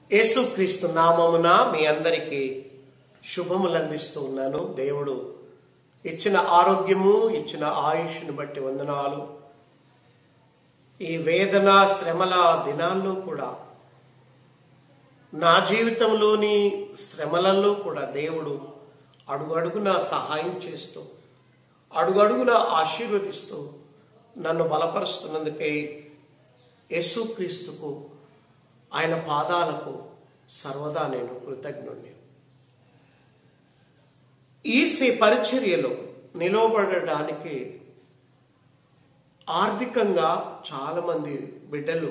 యేసుక్రీస్తు నామమున మీ అందరికీ శుభములు అందిస్తూ ఉన్నాను దేవుడు ఇచ్చిన ఆరోగ్యము ఇచ్చిన ఆయుష్ను బట్టి వందనాలు ఈ వేదన శ్రమల దినాల్లో కూడా నా జీవితంలోని శ్రమలలో కూడా దేవుడు అడుగడుగున సహాయం చేస్తూ అడుగడుగున ఆశీర్వదిస్తూ నన్ను బలపరుస్తున్నందుకై యేసుక్రీస్తుకు ఆయన పాదాలకు సర్వదా నేను కృతజ్ఞుణ్ణి ఈ సే పరిచర్యలో నిలవబడడానికి ఆర్థికంగా చాలా మంది బిడ్డలు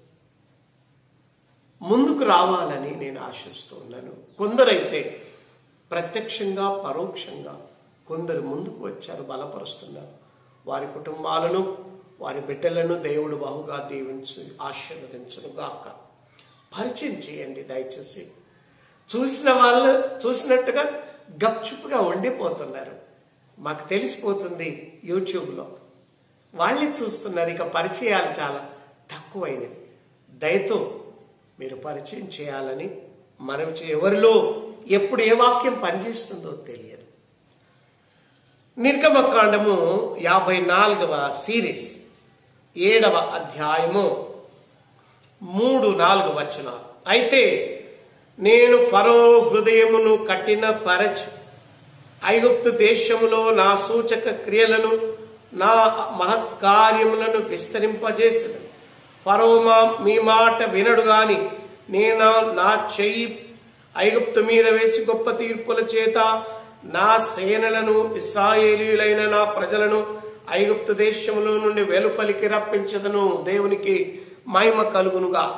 ముందుకు రావాలని నేను ఆశిస్తూ ఉన్నాను కొందరైతే ప్రత్యక్షంగా పరోక్షంగా కొందరు ముందుకు వచ్చారు బలపరుస్తున్నారు వారి కుటుంబాలను వారి బిడ్డలను దేవుడు బహుగా దీవించి ఆశీర్వదించును గాక పరిచయం చేయండి దయచేసి చూసిన వాళ్ళు చూసినట్టుగా గప్చుప్గా ఉండిపోతున్నారు మాకు తెలిసిపోతుంది యూట్యూబ్లో వాళ్ళే చూస్తున్నారు ఇక పరిచయాలు చాలా తక్కువైనవి దయతో మీరు పరిచయం చేయాలని మనవి చే- ఎవరిలో ఎప్పుడు ఏ వాక్యం పనిచేస్తుందో తెలియదు నిర్గమకాండము యాభై నాలుగవ సిరీస్ ఏడవ అధ్యాయము మూడు నాలుగు వచనాలు అయితే నేను ఫరో హృదయమును కట్టిన పరచి ఐగుప్తు దేశములో నా సూచక క్రియలను నా మహత్ కార్యములను విస్తరింపజేసిన ఫరో మా మీ మాట వినడు గాని నేను నా చెయ్యి ఐగుప్తు మీద వేసి గొప్ప తీర్పుల చేత నా సేనలను ఇస్రాయేలీయులైన నా ప్రజలను ఐగుప్తు దేశములో నుండి వెలుపలికి రప్పించదను దేవునికి మహిమ కలుగునుగాక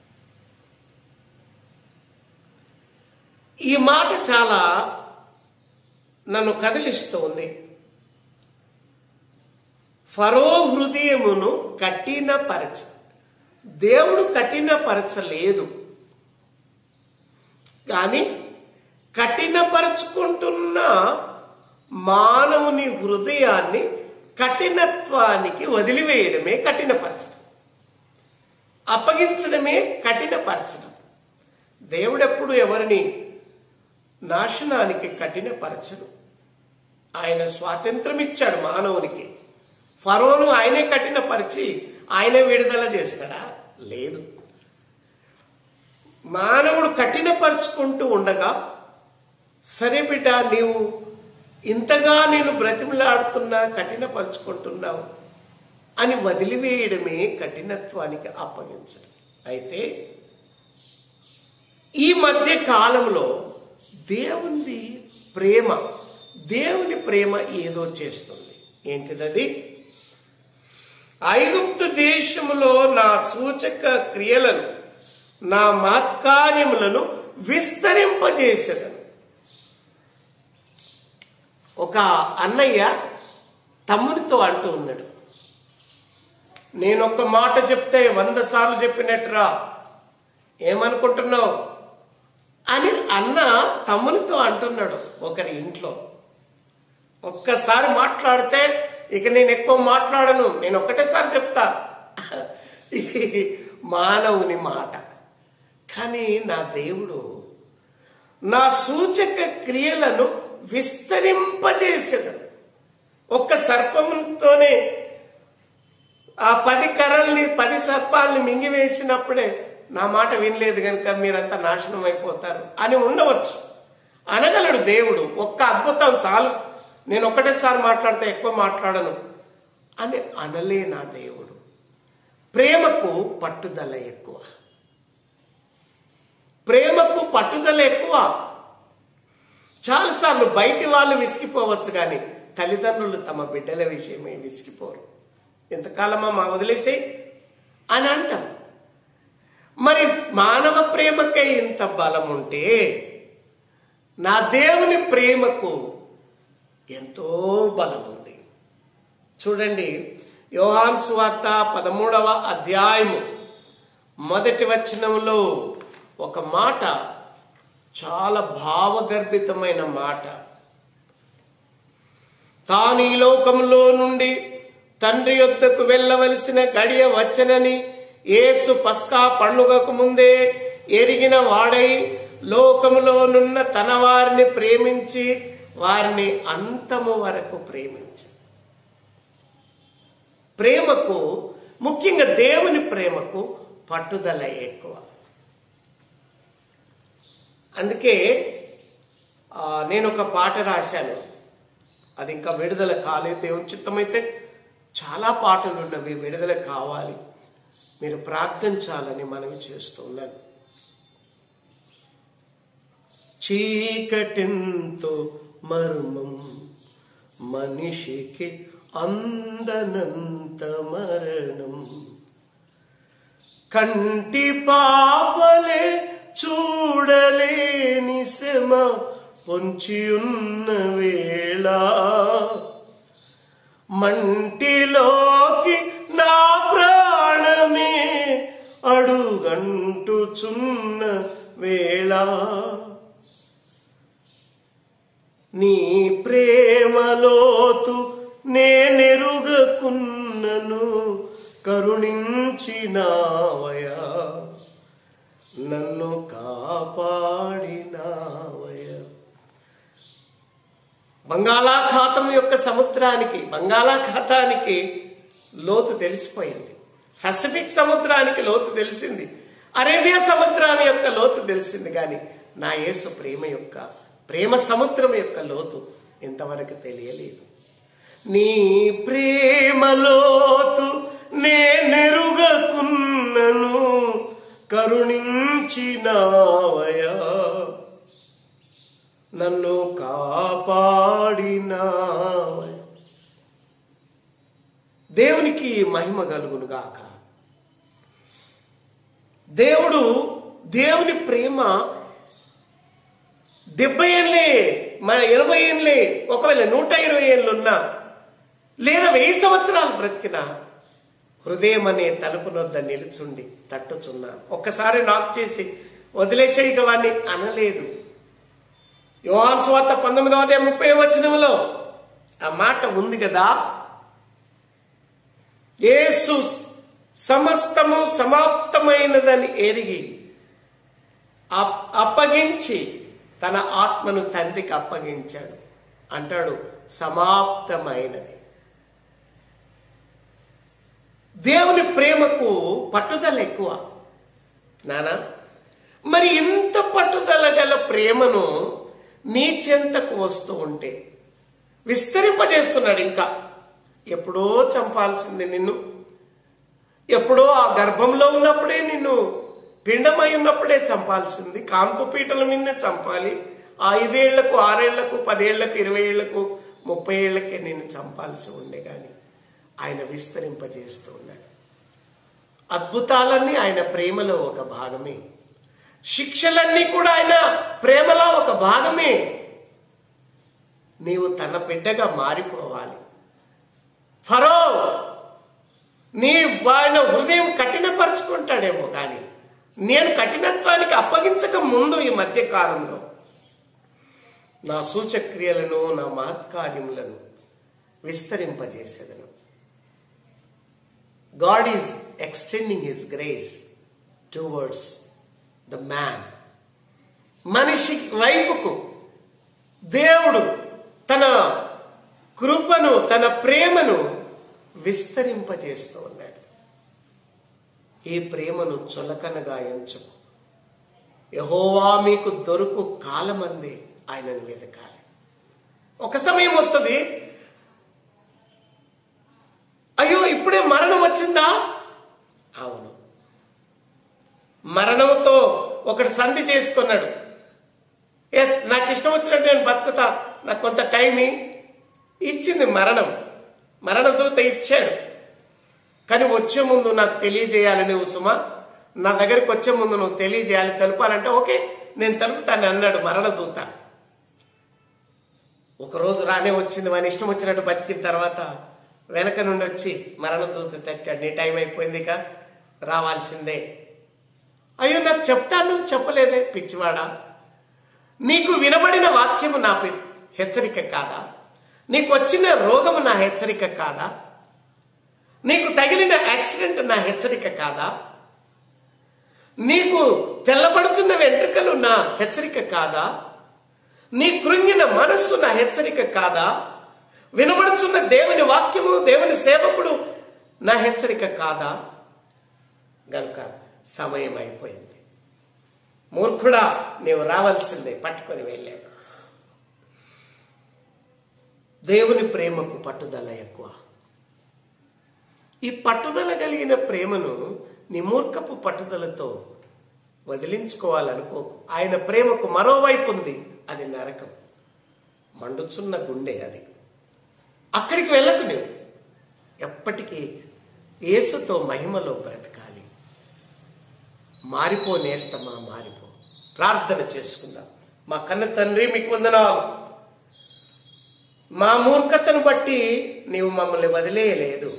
ఈ మాట చాలా నన్ను కదిలిస్తోంది ఫరో హృదయమును కఠినపరచ దేవుడు కఠినపరచలేదు కానీ కఠినపరుచుకుంటున్న మానవుని హృదయాన్ని కఠినత్వానికి వదిలివేయడమే కఠినపరచడం అప్పగించడమే కఠినపరచడం దేవుడెప్పుడు ఎవరిని నాశనానికి కఠినపరచడు ఆయన స్వాతంత్రం ఇచ్చాడు మానవునికి ఫరోను ఆయనే కఠినపరిచి ఆయనే విడుదల చేస్తాడా లేదు మానవుడు కఠినపరుచుకుంటూ ఉండగా సరే బిడ్డ నీవు ఇంతగా నేను బ్రతిమలాడుతున్నా కఠినపరుచుకుంటున్నావు అని వదిలివేయడమే కఠినత్వానికి అప్పగించడం అయితే ఈ మధ్య కాలంలో దేవుని ప్రేమ దేవుని ప్రేమ ఏదో చేస్తుంది ఏంటిదది ఐగుప్తు దేశములో నా సూచక క్రియలను నా మహత్కార్యములను విస్తరింపజేసేదను ఒక అన్నయ్య తమ్మునితో అంటూ ఉన్నాడు నేను ఒక్క మాట చెప్తే వంద సార్లు చెప్పినట్టురా ఏమనుకుంటున్నావు అని అన్న తమ్మునితో అంటున్నాడు ఒకరి ఇంట్లో ఒక్కసారి మాట్లాడితే ఇక నేను ఎక్కువ మాట్లాడను నేను ఒక్కటేసారి చెప్తా ఇది మానవుని మాట కానీ నా దేవుడు నా సూచక క్రియలను విస్తరింపజేసేదను ఒక్క సర్పంతోనే ఆ పది కర్రల్ని పది సర్పాలని మింగివేసినప్పుడే నా మాట వినలేదు కనుక మీరంతా నాశనం అయిపోతారు అని ఉండవచ్చు అనగలడు దేవుడు ఒక్క అద్భుతం చాలు నేను ఒకటేసారి మాట్లాడితే ఎక్కువ మాట్లాడను అని అనలే నా దేవుడు ప్రేమకు పట్టుదల ఎక్కువ ప్రేమకు పట్టుదల ఎక్కువ చాలాసార్లు బయటి వాళ్ళు విసిగిపోవచ్చు కానీ తల్లిదండ్రులు తమ బిడ్డల విషయమై విసిగిపోరు ఎంతకాలమా మా వదిలేసేయి అని అంటాం మరి మానవ ప్రేమకై ఇంత బలం ఉంటే నా దేవుని ప్రేమకు ఎంతో బలం ఉంది చూడండి యోహాన్ సువార్త పదమూడవ అధ్యాయము మొదటి వచనంలో ఒక మాట చాలా భావగర్భితమైన మాట తాను ఈ లోకంలో నుండి తండ్రి యొద్దకు వెళ్ళవలసిన గడియ వచ్చనని యేసు పస్కా పండుగకు ముందే ఎరిగిన వాడై లోకములోనున్న తన వారిని ప్రేమించి వారిని అంతము వరకు ప్రేమించి ప్రేమకు ముఖ్యంగా దేవుని ప్రేమకు పట్టుదల ఎక్కువ అందుకే ఆ, నేను ఒక పాట రాశాను అది ఇంకా విడుదల కాలేదు దేవుని చిత్తమైతే చాలా పాటలు ఉన్నవి విడుదల కావాలి మీరు ప్రార్థించాలని మనవి చేస్తున్నాను చీకటింతో మర్మం మనిషికి అందనంత మరణం కంటి పాపలే చూడలేని శ్రమ పొంచి ఉన్న వేళ మంటిలోకి నా ప్రాణమే అడుగంటుచున్న వేళ నీ ప్రేమలోతు నేనెరుగకున్నను కరుణించినావయా నన్ను కాపాడినావయా బంగాళాఖాతం యొక్క సముద్రానికి బంగాళాఖాతానికి లోతు తెలిసిపోయింది పసిఫిక్ సముద్రానికి లోతు తెలిసింది అరేబియా సముద్రాన్ని యొక్క లోతు తెలిసింది కానీ నా యేసు ప్రేమ యొక్క ప్రేమ సముద్రం యొక్క లోతు ఇంతవరకు తెలియలేదు నీ ప్రేమలోతు నేనెరుగకున్నను కరుణించినావయా నన్ను కాపాడినావయా దేవునికి మహిమ కలుగును గాక దేవుడు దేవుని ప్రేమ డెబ్బై ఏళ్ళే మన ఇరవై ఏళ్ళే ఒకవేళ నూట ఇరవై ఏళ్ళున్నా లేదా వెయ్యి సంవత్సరాలు బ్రతికినా హృదయం అనే తలుపు నొద్ద నిలుచుండి తట్టుచున్నా ఒక్కసారి నాక్ చేసి వదిలేసేయిక వాణ్ణి అనలేదు యోహాన్ స్వార్త పంతొమ్మిదవ అధ్యాయం ముప్పై వచనంలో ఆ మాట ఉంది కదా యేసు సమస్తము సమాప్తమైనదని ఎరిగి అప్- అప్పగించి తన ఆత్మను తండ్రికి అప్పగించాడు అంటాడు సమాప్తమైనది దేవుని ప్రేమకు పట్టుదల ఎక్కువ నానా మరి ఇంత పట్టుదల గల ప్రేమను నీ చెంతకు వస్తూ ఉంటే విస్తరింపజేస్తున్నాడు ఇంకా ఎప్పుడో చంపాల్సింది నిన్ను ఎప్పుడో ఆ గర్భంలో ఉన్నప్పుడే నిన్ను పిండమై ఉన్నప్పుడే చంపాల్సింది కాంపు పీటల మీదే చంపాలి ఆ ఐదేళ్లకు ఆరేళ్లకు పదేళ్లకు ఇరవై ఏళ్లకు ముప్పై ఏళ్లకే నేను చంపాల్సి ఉండే గాని ఆయన విస్తరింపజేస్తూ ఉన్నాడు అద్భుతాలన్నీ ఆయన ప్రేమలో ఒక భాగమే శిక్షలన్నీ కూడా ఆయన ప్రేమలో ఒక భాగమే నీవు తన బిడ్డగా మారిపోవాలి ఫరో నీ ఆయన హృదయం కఠినపరుచుకుంటాడేమో కానీ నేను కఠినత్వానికి అప్పగించక ముందు ఈ మధ్య కాలంలో నా సూచక్రియలను నా మహత్కార్యములను విస్తరింపజేసేదను God is extending his grace towards the man మనిషి వైపుకు దేవుడు తన కృపను తన ప్రేమను విస్తరింపజేస్తూ ఉన్నాడు ఈ ప్రేమను చులకనగా ఎంచుకు యహోవా మీకు దొరుకు కాలమంది ఆయనను వెతకాలి ఒక సమయం వస్తుంది అయ్యో ఇప్పుడే మరణం వచ్చిందా అవును మరణంతో ఒకడు సంధి చేసుకున్నాడు ఎస్ నాకు ఇష్టం వచ్చినట్టు నేను బతుకుతా నాకు కొంత టైం ఇచ్చింది మరణం మరణ దూత ఇచ్చాడు కానీ వచ్చే ముందు నాకు తెలియజేయాలి నువ్వు సుమా నా దగ్గరికి వచ్చే ముందు నువ్వు తెలియజేయాలి తెలుపాలంటే ఓకే నేను తెలుపుతాను అన్నాడు మరణ దూత ఒకరోజు రానే వచ్చింది వాని ఇష్టం వచ్చినట్టు బతికిన తర్వాత వెనక నుండి వచ్చి మరణ దూత తట్టాడు నీ టైం అయిపోయింది ఇక రావాల్సిందే అయ్యో నాకు చెప్తాను చెప్పలేదే పిచ్చివాడా నీకు వినబడిన వాక్యము నా పి- హెచ్చరిక కాదా నీకు వచ్చిన రోగము నా హెచ్చరిక కాదా నీకు తగిలిన యాక్సిడెంట్ నా హెచ్చరిక కాదా నీకు తెల్లబడుచున్న వెంట్రుకలు నా హెచ్చరిక కాదా నీ కృంగిన మనస్సు నా హెచ్చరిక కాదా వినబడుచున్న దేవుని వాక్యము దేవుని సేవకుడు నా హెచ్చరిక కాదా గనుక సమయం అయిపోయింది మూర్ఖుడా నీవు రావాల్సిందే పట్టుకొని వెళ్ళాడు దేవుని ప్రేమకు పట్టుదల ఎక్కువ ఈ పట్టుదల కలిగిన ప్రేమను నీ మూర్ఖపు పట్టుదలతో వదిలించుకోవాలనుకోకు ఆయన ప్రేమకు మరోవైపు ఉంది అది నరకం మండుచున్న గుండె అది అక్కడికి వెళ్ళకు నువ్వు ఎప్పటికీ యేసుతో మహిమలో బ్రతకాలి మారిపో నేస్తమా మారిపో ప్రార్థన చేసుకుందాం మా కన్న తండ్రి మీకు వందనాలు మా మూర్ఖతను బట్టి నీవు మమ్మల్ని వదిలేయలేదు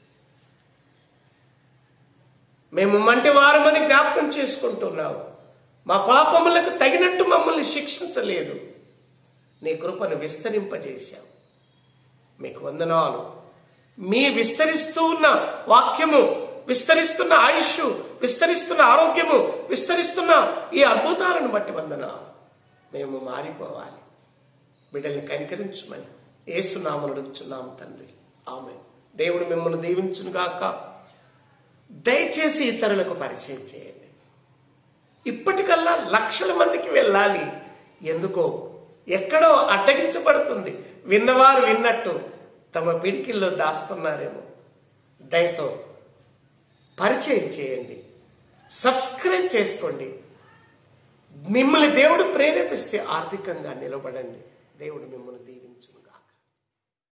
మేము మంటి వారమని జ్ఞాపకం చేసుకుంటున్నావు మా పాపములకు తగినట్టు మమ్మల్ని శిక్షించలేదు నీ కృపను విస్తరింపజేశావు మీకు వందనాలు మీ విస్తరిస్తూ ఉన్న వాక్యము విస్తరిస్తున్న ఆయుష్ విస్తరిస్తున్న ఆరోగ్యము విస్తరిస్తున్న ఈ అద్భుతాలను బట్టి వందనాలు మేము మారిపోవాలి బిడ్డల్ని కనికరించుమని ఏసునామను అడుగుచున్నాము తండ్రి ఆమె దేవుడు మిమ్మల్ని దీవించును గాక దయచేసి ఇతరులకు పరిచయం చేయండి ఇప్పటికల్లా లక్షల మందికి వెళ్ళాలి ఎందుకో ఎక్కడో అడ్డగించబడుతుంది విన్నవారు విన్నట్టు తమ పిడికిల్లో దాస్తున్నారేమో దయతో పరిచయం చేయండి సబ్స్క్రైబ్ చేసుకోండి మిమ్మల్ని దేవుడు ప్రేరేపిస్తే ఆర్థికంగా నిలబడండి దేవుడు మిమ్మల్ని దీవించును